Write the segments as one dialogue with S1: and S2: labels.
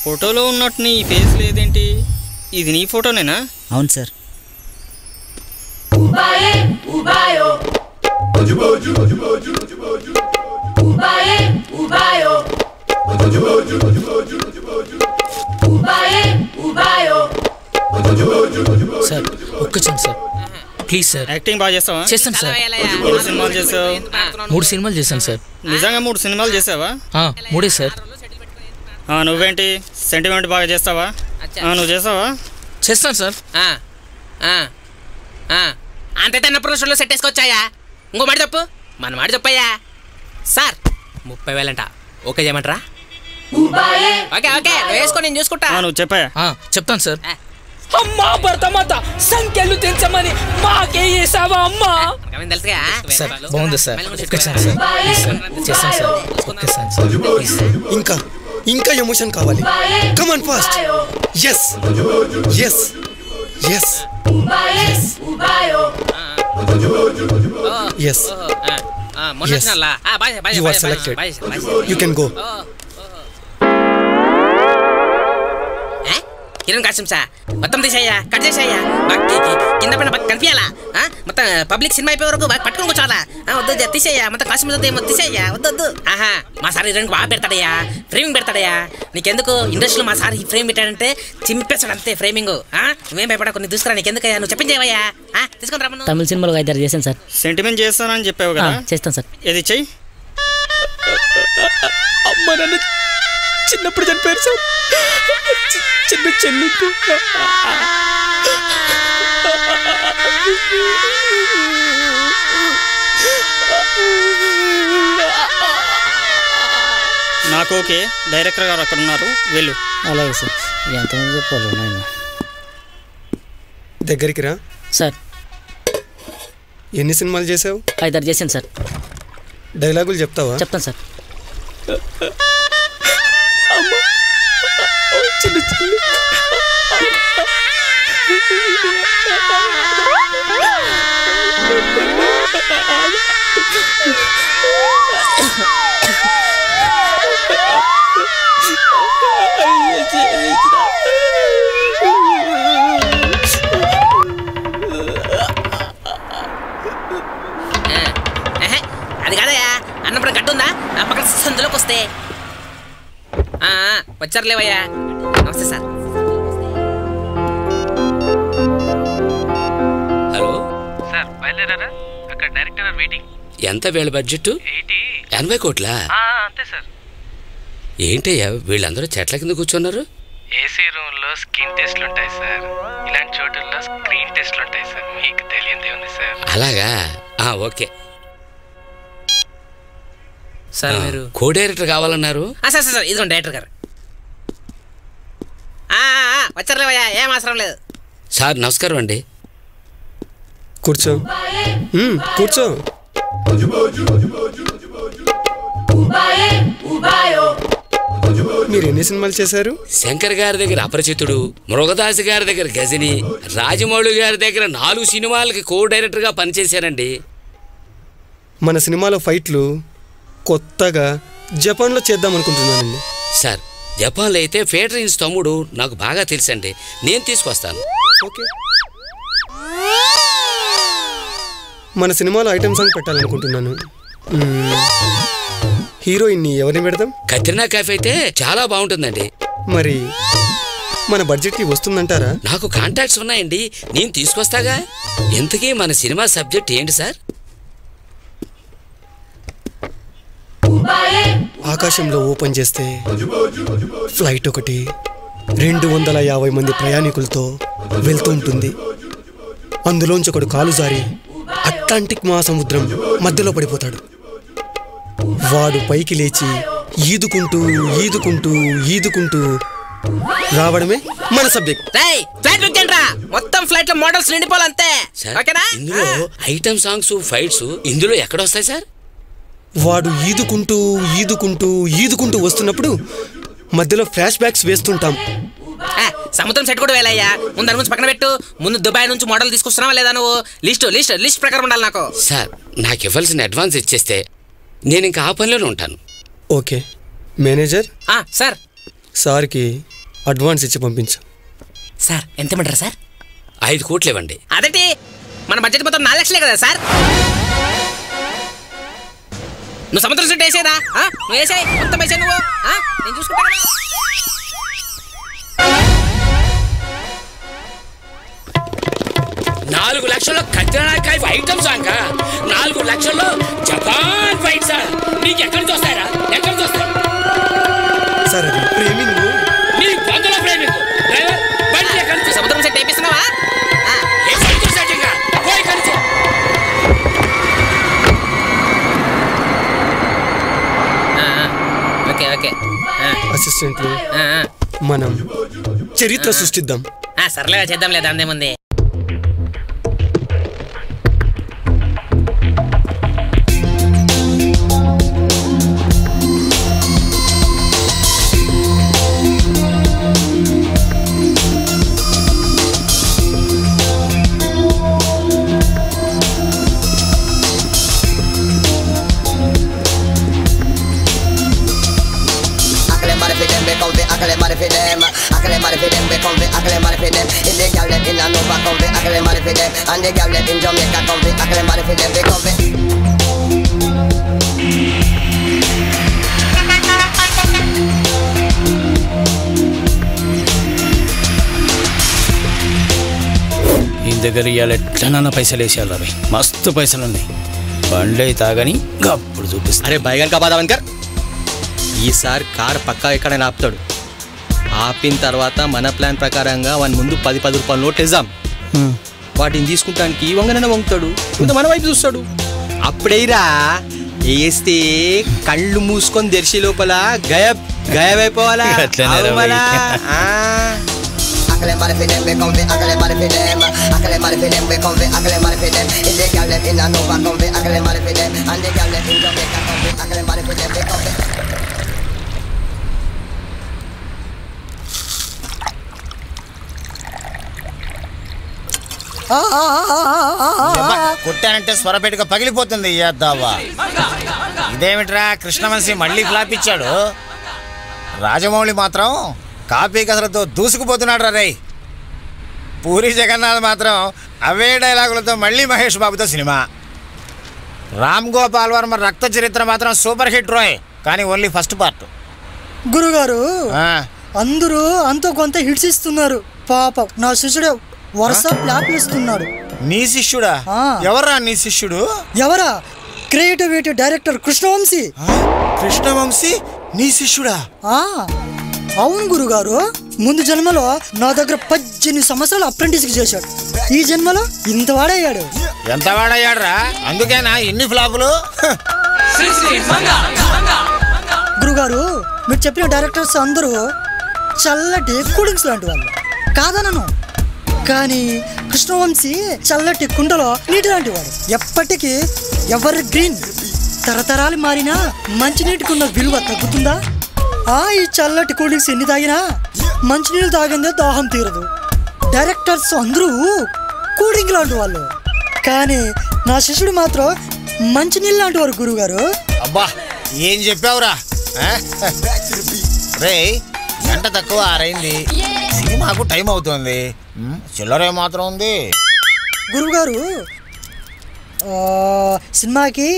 S1: ఫోటోలో ఉన్నట్టు నీ ఫేస్ లేదేంటి ఇది నీ ఫోటోనేనా
S2: అవును sir
S3: Ubaye, ubayo. Ubaye, ubayo. Ubaye, ubayo.
S4: Sir ఒక్క chance sir please sir
S1: acting బాగా చేస్తావా
S4: చేస్తాను సార్
S1: మూడు సినిమాలు చేసావు
S4: మూడు సినిమాలు చేశాను సార్
S1: నిజంగా మూడు సినిమాలు చేసావా
S4: ఆ, మూడే సార్
S1: ఆ, నువ్వేంటి సెంటిమెంట్ బాగా చేస్తావా ఆ, నువ్వు చేసావా
S4: చేస్తాను సార్
S5: ఆ, ఆ, ఆ. అంతే తన ప్రొఫెషన్లో సెట్ వేసుకొచ్చాయా ఇంకో మాట చెప్పు మన మాట చెప్పయ్యా సార్ ముప్పై వేలంట ఓకే చేయమంటారా
S3: Ubaye,
S5: ఓకే ఓకే నువ్వు వేసుకో నేను చూసుకుంటా
S1: ఆ, నువ్వు చెప్పా
S4: ఆ, చెప్తాను సార్
S5: ఆ.
S4: అమ్మా భర్తమాత సంఖ్యలు తెంచమని మాకే చేసావా అమ్మా
S5: మనకేమైనా తెలుసుగా
S4: సార్ బాగుంది సార్ ఒక్క ఛాన్స్ సార్ ప్లీజ్ సార్ చేస్తాను సార్ ఒక్క ఛాన్స్ సార్ ప్లీజ్
S6: ఇంకా ఇంకా ఎమోషన్ కావాలి come on fast yes yes yes
S3: ubaye, ubayo.
S6: Yes
S5: మొన్న
S6: Yes.
S5: వచ్చినల్లా ఆ, bye bye
S6: You
S5: bye
S6: are selected.
S5: Bye bye bye
S6: you can go
S5: ఏ? కిరణ్ కాసిం సా మొత్తం తీసేయ్యా కట్ చేసేయ్యా బాగా కి- కి- కింద పైన బాగా కనిపించాలా ఆ? మొత్తం పబ్లిక్ సినిమా అయిపోయే వరకు బాగా పట్టుకొని కూర్చోవాలా ఆ, వద్దు వద్దు, తీసేయ్యా మొత్తం కాసిం వద్దు ఏమో తీసేయ్యా వద్దు వద్దు ఆహా మా సార్ రెండు బాగా పెడతాడయ్యా ఫ్రేమింగ్ పెడతాడయ్యా నీకెందుకు ఇండస్ట్రీలో మా సార్ ఈ ఫ్రేమ్ పెట్టాడంటే చింపేస్తాడు అంతే ఫ్రేమింగ్ ఆ? నువ్వేం భయపడ కొన్ని తీసుకురా నీకెందుకయ్యా నువ్వు చెప్పించేవయ్యా తీసుకుని రమ్మను
S2: తమిళ సినిమాలో ఐదారు చేశాను సార్
S1: సెంటిమెంట్ చేస్తానని చెప్పావు
S2: ఆ,
S1: కదా
S2: చేస్తాను సార్
S1: ఇది చెయ్యి
S4: అమ్మ నన్ను చిన్నప్పుడు చనిపోయారు సార్ చి- చిన్న చెల్లికు
S1: నాకు ఓకే డైరెక్టర్ గారు అక్కడ ఉన్నారు వెళ్ళు
S2: అలాగే సార్ ఎంతమంది చెప్పాలి నాయన
S6: దగ్గరికి రా
S2: సార్
S6: ఎన్ని సినిమాలు చేసావు
S2: ఐదారు చేశాను సార్
S6: డైలాగులు చెప్తావా
S2: చెప్తాను సార్
S4: చిన్న చెల్లి
S5: ఆ, ఎహె, అది కాదయ్యా అన్నప్పుడు గట్టు ఉందా ఆ పక్కన సందులోకి వస్తే ఆ, ఆ, వచ్చారులేవయ్యా నమస్తే సార్
S7: హలో
S8: సార్ బయలుదేరారా అక్కడ డైరెక్టర్ గారు వెయిటింగ్
S7: ఎంత వీళ్ళ బడ్జెట్
S8: ఎయిటీ
S7: ఎనభై కోట్లా
S8: అంతే సార్
S7: ఏంటయ్యా వీళ్ళందరూ చెట్ల కింద కూర్చున్నారు
S8: ఏసీ రూమ్ లో స్కిన్ టెస్ట్లు ఉంటాయి సార్ ఇలాంటి చోటుల్లో స్క్రీన్ టెస్ట్లు ఉంటాయి సార్ మీకు తెలియందే ఉంది సార్
S7: అలాగా ఆ ఓకే
S5: సార్
S7: ఆ,
S5: మీరు
S7: కో డైరెక్టర్ కావాలన్నారు
S5: ఆ, సార్ సార్ సార్ ఇదిగోండి డైరెక్టర్ గారు ఆ, ఆ, ఆ, వచ్చారులేవయ్యా ఏం అవసరం లేదు
S7: సార్ నమస్కారం అండి
S6: కూర్చో మ్మ్, కూర్చో
S3: Ubaye, ubayo.
S6: మీరు ఎన్ని సినిమాలు చేశారు
S7: శంకర్ గారి దగ్గర అపరిచితుడు మృగదాస్ గారి దగ్గర గజని రాజమౌళి గారి దగ్గర నాలుగు సినిమాలకి కో డైరెక్టర్గా పనిచేశారండి
S6: మన సినిమాలో ఫైట్లు కొత్తగా జపాన్లో చేద్దాం అనుకుంటున్నానండి
S7: సార్ జపాన్లో అయితే ఫేటరిన్స్ తమ్ముడు నాకు బాగా తెలుసండి నేను తీసుకొస్తాను
S6: ఓకే మన సినిమాలో ఐటమ్ సాంగ్ పెట్టాలనుకుంటున్నాను మ్మ్. హీరోయిన్ని ఎవరిని పెడదాం
S7: కత్రినా కాఫీ అయితే చాలా బాగుంటుందండి
S6: మరి మన బడ్జెట్కి వస్తుందంటారా
S7: నాకు కాంటాక్ట్స్ ఉన్నాయండి నేను తీసుకొస్తాగా ఇంతకీ మన సినిమా సబ్జెక్ట్ ఏంటి సార్
S6: ఆకాశంలో ఓపెన్ చేస్తే ఫ్లైట్ ఒకటి రెండు వందల యాభై మంది ప్రయాణికులతో వెళ్తూ ఉంటుంది అందులోంచి ఒకడు కాలు జారి అట్లాంటిక్ మహాసముద్రం మధ్యలో పడిపోతాడు వాడు పైకి లేచి ఈదుకుంటూ ఈదుకుంటూ ఈదుకుంటూ రావడమే మన సబ్జెక్ట్
S5: రేయ్ ఫ్లైట్ బుక్ చేయండి మొత్తం ఫ్లైట్ లో మోడల్స్ నిండిపోవాలంతే
S7: సార్
S5: ఓకేనా
S7: ఇందులో ఐటమ్ సాంగ్స్ ఫైట్స్ ఇందులో ఎక్కడ వస్తాయి సార్
S6: వాడు ఈదుకుంటూ ఈదుకుంటూ ఈదుకుంటూ వస్తున్నప్పుడు మధ్యలో ఫ్లాష్ బ్యాక్స్ వేస్తుంటాం
S5: ఆ, సముద్రం సెట్ కూడా వేలయ్యా ముందు దాని నుంచి పక్కన పెట్టు ముందు దుబాయ్ నుంచి మోడల్ తీసుకొస్తున్నావా లేదా నువ్వు లిస్ట్ లిస్ట్ లిస్ట్ ప్రకారం ఉండాలి నాకు
S7: సార్ నాకు ఇవ్వాల్సిన అడ్వాన్స్ ఇచ్చేస్తే నేను ఇంకా ఆ పనిలోనే ఉంటాను
S6: ఓకే మేనేజర్
S5: ఆ, సార్
S6: సార్కి అడ్వాన్స్ ఇచ్చి పంపించు
S5: సార్ ఎంత ఇమ్మంటారు సార్
S7: ఐదు కోట్లు ఇవ్వండి
S5: అదేంటి మన బడ్జెట్ మొత్తం నాలుగు లక్షలే కదా సార్ నువ్వు సముద్రం చుట్టూ వేసేదా ఆ? నువ్వు వేసాయి మొత్తం వేసాయి నువ్వు ఆ? నేను చూసుకుంటా కదా.
S7: నాలుగు లక్షల్లో కత్తినాకాయ ఐటమ్ సాంగ్ నాలుగు లక్షల్లో జపాన్ ఫైట్ సార్ నీకు ఎక్కడి నుంచి వస్తాయరా ఎక్కడి నుంచి వస్తాయి
S6: సార్ అది ప్రేమింగ్
S7: నీ బంధుల ప్రేమికు డ్రైవర్ బండి ఎక్కడి నుంచి
S5: సముద్రం సెట్ వేపిస్తున్నావా ఆ.
S7: ఏ సైకిల్ సెట్టింగ్ పోయి కలిసి
S5: ఆ, ఆ. ఓకే ఓకే ఆ,
S6: అసిస్టెంట్లు
S5: ఆ, ఆ.
S6: మనం చరిత్ర సృష్టిద్దాం
S5: ఆ, సర్లే చేద్దాం లేదా అందేముంది
S9: Akale mare fi dem, be comfy, akale mare fi dem. Akale mare fi dem, be comfy, akale mare fi dem. In the gal them in Nova comfy, akale mare fi dem. And the gal them in Jamaica comfy, akale mare fi dem, be comfy.
S10: ఈయన దగ్గర ఇవాళ ఎట్లనన్నా పైసలు వేసేయాలి రాబోయ్ మస్తు పైసలు ఉన్నాయి బండి తాగని అప్పుడు చూపిస్తా
S11: అరే బైగన్ కా బాధవన్కర్ ఈసారి కార్ పక్కా ఎక్కడైనా ఆపుతాడు ఆపిన తర్వాత మన ప్లాన్ ప్రకారంగా వాని ముందు పది పది రూపాయల నోట్ వేద్దాం వాటిని తీసుకుంటానికి వంగనైనా వంగుతాడు కొంత మన వైపు చూస్తాడు అప్పుడైరా వేస్తే కళ్ళు మూసుకొని తెరిచి లోపల గయబ్ గయబ్
S10: అట్లనే రా భయ్.
S9: Akale mare fi dem, be comfy, akale mare fi dem. Akale mare fi dem, be comfy, akale mare fi dem. In the gal them in Nova comfy, akale mare fi dem. And the gal them in Jamaica comfy, akale mare fi dem, be comfy.
S12: కొట్టానంటే స్వరపేటగా పగిలిపోతుంది యాద్దావా ఇదేమిట్రా కృష్ణవంశీ మళ్ళీ flop ఇచ్చాడు రాజమౌళి మాత్రం copy కథలతో దూసుకుపోతున్నాడు రా రేయ్ పూరి జగన్నాథ్ మాత్రం అవే డైలాగులతో మళ్ళీ మహేష్ బాబుతో సినిమా రామ్ గోపాల్ వర్మ రక్త చరిత్ర మాత్రం సూపర్ హిట్ రోయ్ కానీ ఓన్లీ ఫస్ట్ పార్ట్
S13: గురుగారు అందరూ అంతో కొంత హిట్స్ ఇస్తున్నారు పాపం నా శిష్యుడు వరుస ప్లాట్లు ఇస్తున్నాడు
S12: నీ శిష్యుడా ఎవర్రా నీ శిష్యుడు
S13: ఎవరా క్రియేటివిటీ డైరెక్టర్ కృష్ణవంశీ
S12: కృష్ణవంశీ నీ శిష్యుడా
S13: ఆ అవును గురుగారు ముందు జన్మలో నా దగ్గర పద్దెనిమిది సంవత్సరాలు అప్రెంటిస్ చేశాడు ఈ జన్మలో ఇంత వాడయ్యాడు
S12: ఎంత వాడయ్యాడ్రా అందుకేనా ఇన్ని ఫ్లాపులు
S13: గురుగారు మీరు చెప్పిన డైరెక్టర్స్ అందరూ చల్లటి కూలింగ్స్ లాంటి వాళ్ళు కాదనను కానీ కృష్ణవంశీ చల్లటి కుండలో నీటి లాంటి వాడు ఎప్పటికీ ఎవరి గ్రీన్ తరతరాలు మారినా మంచినీటికి ఉన్న విలువ తగ్గుతుందా ఆ ఈ చల్లటి కూల్ డ్రింక్స్ ఎన్ని తాగినా మంచినీళ్ళు తాగిందే దాహం తీరదు డైరెక్టర్స్ అందరూ కూల్ డ్రింక్ లాంటి వాళ్ళు కానీ నా శిష్యుడు మాత్రం మంచినీళ్ళు లాంటి వారు గురుగారు
S12: అబ్బా ఏం చెప్పావురా ఆ? రే గంట తక్కువ ఆరైంది సినిమాకు టైం అవుతుంది ఉమ్, చిల్లరే మాత్రం ఉంది
S13: గురువుగారు ఆ, సినిమాకి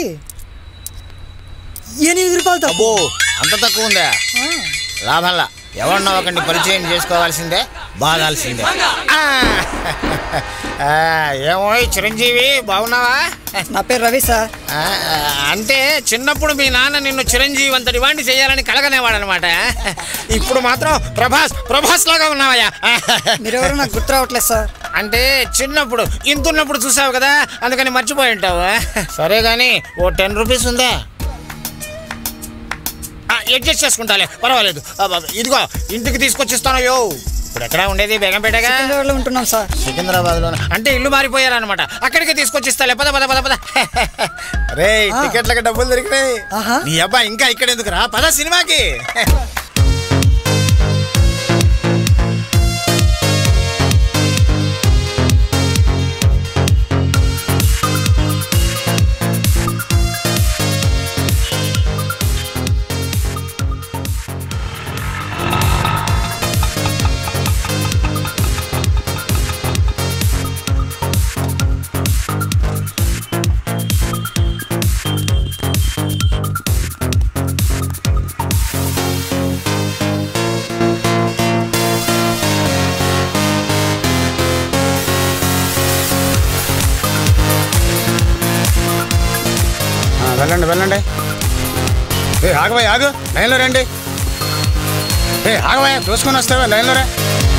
S13: ఎనిమిది రూపాయలు
S12: అబ్బో అంత తక్కువ ఉందా లాభంలా ఎవరన్నా ఒకరిని పరిచయం చేసుకోవాల్సిందే బాగాల్సిందే ఆ, ఆ, ఏమో ఈ చిరంజీవి బాగున్నావా
S13: నా పేరు రవి సార్
S12: ఆ, అంటే చిన్నప్పుడు మీ నాన్న నిన్ను చిరంజీవి అంతటి వాడిని చేయాలని కలగనేవాడు అనమాట ఇప్పుడు మాత్రం ప్రభాస్ ప్రభాస్ లాగా ఉన్నావయ్యా
S13: మీరెవరో నాకు గుర్తు రావట్లేదు సార్
S12: అంటే చిన్నప్పుడు ఇంతున్నప్పుడు చూసావు కదా అందుకని మర్చిపోయి ఉంటావు సరే కానీ ఓ టెన్ రూపీస్ ఉందా అడ్జస్ట్ చేసుకుంటాలే పర్వాలేదు అబ్బ, ఇదిగో ఇంటికి తీసుకొచ్చిస్తాను యో ఇప్పుడు ఎక్కడ ఉండేది బేగంపేటగా
S13: సికింద్రాబాద్లో ఉంటున్నాం సార్
S12: సికింద్రాబాద్ లో అంటే ఇల్లు మారిపోయారనమాట అక్కడికి తీసుకొచ్చిస్తాలే పద పద పద పద రే టికెట్లకి డబ్బులు దొరికినాయి నీ అబ్బాయి ఇంకా ఇక్కడ ఎందుకురా పద సినిమాకి వెళ్ళండి ఏ ఆగవయ్య ఆగు లైన్లో రండి ఏ ఆగవయ్య చూసుకొని వస్తావా లైన్లో రా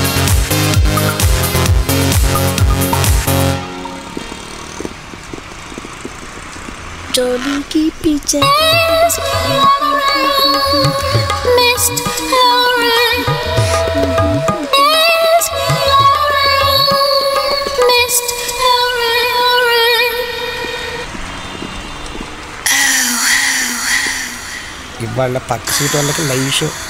S14: डोली की पीछे Missed Missed
S12: ఇవాళ పక్క సీట్ వాళ్ళకి లైవ్ షో